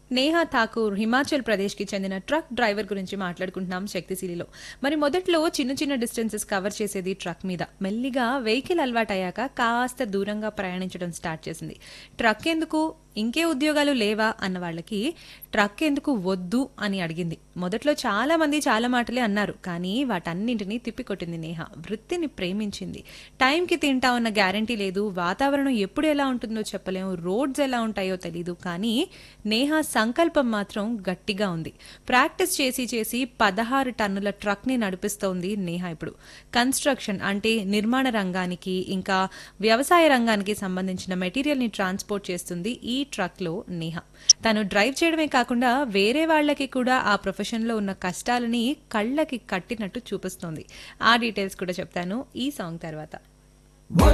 నేహా ఠాకూర్ హిమాచల్ ప్రదేశ్కి చెందిన truck driver గురించి మాట్లాడుకుంటున్నాం శక్తిశీలిలో మరి మొదట్లో చిన్న చిన్న డిస్టెన్సెస్ కవర్ చేసేది ట్రక్ మీద మెల్లిగా వెహికల్ అలవాటయ్యాక కాస్త దూరంగా ప్రయాణించడం స్టార్ట్ చేసింది ట్రక్ ఎందుకు ఇంకే ఉద్యోగాలు లేవా అన్న వాళ్ళకి ట్రక్ ఎందుకు వద్దు అని అడిగింది మొదట్లో చాలా మంది చాలా మాటలే అన్నారు కానీ వాటన్నింటినీ తిప్పికొట్టింది నేహ వృత్తిని ప్రేమించింది టైంకి తింటా ఉన్న గ్యారంటీ లేదు వాతావరణం ఎప్పుడు ఎలా ఉంటుందో చెప్పలేము రోడ్స్ ఎలా ఉంటాయో తెలీదు కానీ నేహ సంకల్పం మాత్రం గట్టిగా ఉంది ప్రాక్టీస్ చేసి చేసి పదహారు టన్నుల ట్రక్ని నడిపిస్తోంది నేహ ఇప్పుడు కన్స్ట్రక్షన్ అంటే నిర్మాణ రంగానికి ఇంకా వ్యవసాయ రంగానికి సంబంధించిన మెటీరియల్ని ట్రాన్స్పోర్ట్ చేస్తుంది ఈ ట్రక్లో నేహ తను డ్రైవ్ చేయడమే కాకుండా వేరే వాళ్ళకి కూడా ఆ ప్రొఫెషన్లో ఉన్న కష్టాలని కళ్ళకి కట్టినట్టు చూపిస్తోంది ఆ డీటెయిల్స్ కూడా చెప్తాను ఈ సాంగ్ తర్వాత